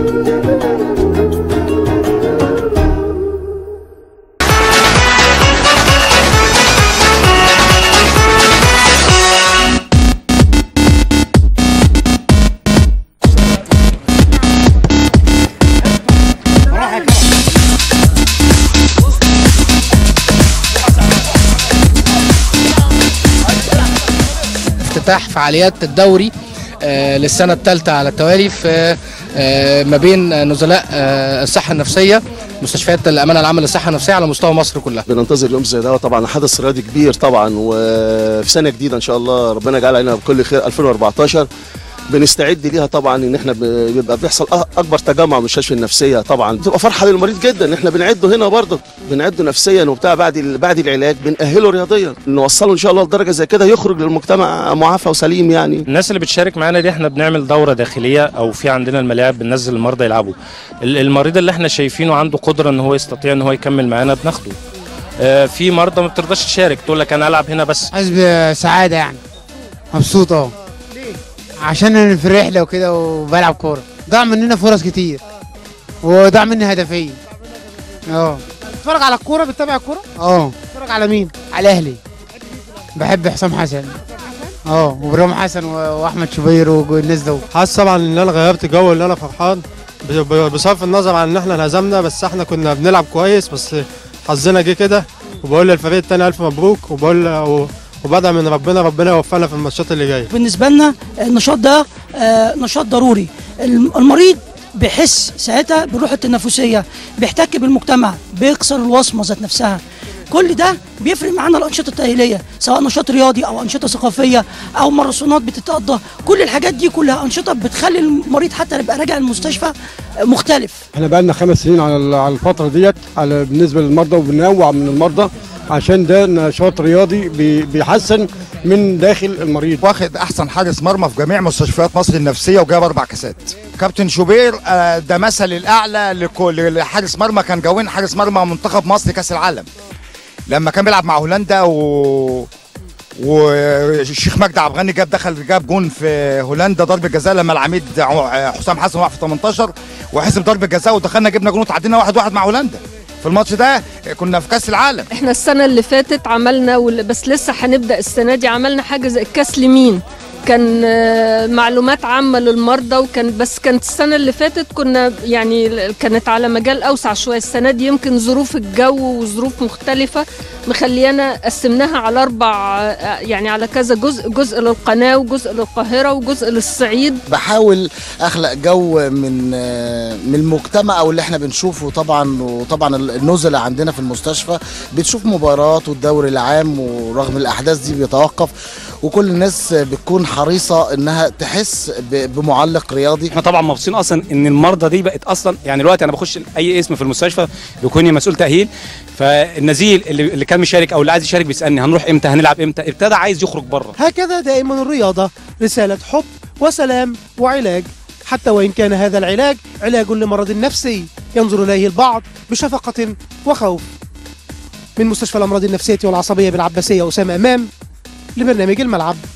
افتتاح فعاليات الدوري آه، للسنة الثالثة على التوالي في آه، ما بين نزلاء آه، الصحة النفسية مستشفيات الأمانة العامة للصحة النفسية على مستوى مصر كلها بننتظر يوم زي ده طبعا حدث رياضي كبير طبعا وفي سنه جديده ان شاء الله ربنا يجعل علينا بكل خير 2014 بنستعد ليها طبعا ان احنا ب- بيبقى بيحصل أ- اكبر تجمع من الشاشة النفسيه طبعا بتبقى فرحه للمريض جدا احنا بنعده هنا برضه بنعده نفسيا وبتاع بعد ال- بعد العلاج بنأهله رياضيا نوصله ان شاء الله لدرجه زي كده يخرج للمجتمع معافى وسليم يعني الناس اللي بتشارك معانا دي احنا بنعمل دوره داخليه او في عندنا الملاعب بننزل المرضى يلعبوا ال- المريض اللي احنا شايفينه عنده قدره ان هو يستطيع ان هو يكمل معانا بناخده آه، في مرضى ما بترضاش تشارك تقول لك انا العب هنا بس حاسس بسعادة يعني مبسوط اه عشان انا في الرحلة وكده وبلعب كورة ضاع مننا فرص كتير وضاع مني هدفين اه بتتفرج على الكوره بتتابع الكوره اه بتتفرج على مين على اهلي بحب حسام حسن اه وابراهيم حسن و- واحمد شوبير والناس دول حاسس طبعا ان انا غيرت جو ان انا فرحان ب- ب- بصرف النظر عن ان احنا انهزمنا بس احنا كنا بنلعب كويس بس حظنا جه كده وبقول للفريق التاني الف مبروك وبقول و- وبدعي من ربنا ربنا يوفقنا في الماتشات اللي جايه بالنسبه لنا النشاط ده آه، نشاط ضروري الم- المريض بيحس ساعتها بالروح التنافسيه بيحتك بالمجتمع بيكسر الوصمه ذات نفسها كل ده بيفرق معانا الانشطه التاهيليه سواء نشاط رياضي او انشطه ثقافيه او ماراثونات بتتقضى كل الحاجات دي كلها انشطه بتخلي المريض حتى يبقى راجع المستشفى آه، مختلف احنا بقى لنا خمس سنين على ال- على الفتره ديت على بالنسبه للمرضى وبننوع من المرضى عشان ده نشاط رياضي بي- بيحسن من داخل المريض واخد احسن حارس مرمى في جميع مستشفيات مصر النفسيه وجايب اربع كاسات كابتن شوبير آه، ده مثل الاعلى لكل لحارس مرمى كان جوين حارس مرمى منتخب مصر كاس العالم لما كان بيلعب مع هولندا و والشيخ مجدي عبد الغني جاب دخل جاب جون في هولندا ضربه جزاء لما العميد ع- حسام حسن وقع في 18 وحسب ضربه جزاء ودخلنا جبنا جون وتعادلنا واحد واحد مع هولندا في الماتش ده كنا في كاس العالم احنا السنة اللي فاتت عملنا وال- بس لسه هنبدأ السنة دي عملنا حاجة زي الكاس لمين كان آه، معلومات عامة للمرضى وكان بس كانت السنة اللي فاتت كنا يعني ال- كانت على مجال أوسع شوية السنة دي يمكن ظروف الجو وظروف مختلفة مخليانا قسمناها على أربع آه، يعني على كذا جزء جزء للقناة وجزء للقاهرة وجزء للصعيد بحاول اخلق جو من من المجتمع او اللي احنا بنشوفه طبعا وطبعا النزلاء عندنا في المستشفى بتشوف مباريات والدوري العام ورغم الاحداث دي بيتوقف وكل الناس بتكون حريصه انها تحس ب- بمعلق رياضي احنا طبعا مبسوطين اصلا ان المرضى دي بقت اصلا يعني دلوقتي انا بخش اي اسم في المستشفى بيكون مسؤول تاهيل فالنزيل اللي, اللي كان مشارك او اللي عايز يشارك بيسالني هنروح امتى هنلعب امتى ابتدى عايز يخرج بره هكذا دائما الرياضه رساله حب وسلام وعلاج حتى وان كان هذا العلاج علاج لمرض نفسي ينظر اليه البعض بشفقه وخوف من مستشفى الامراض النفسيه والعصبيه بالعباسيه اسامه امام لبرنامج الملعب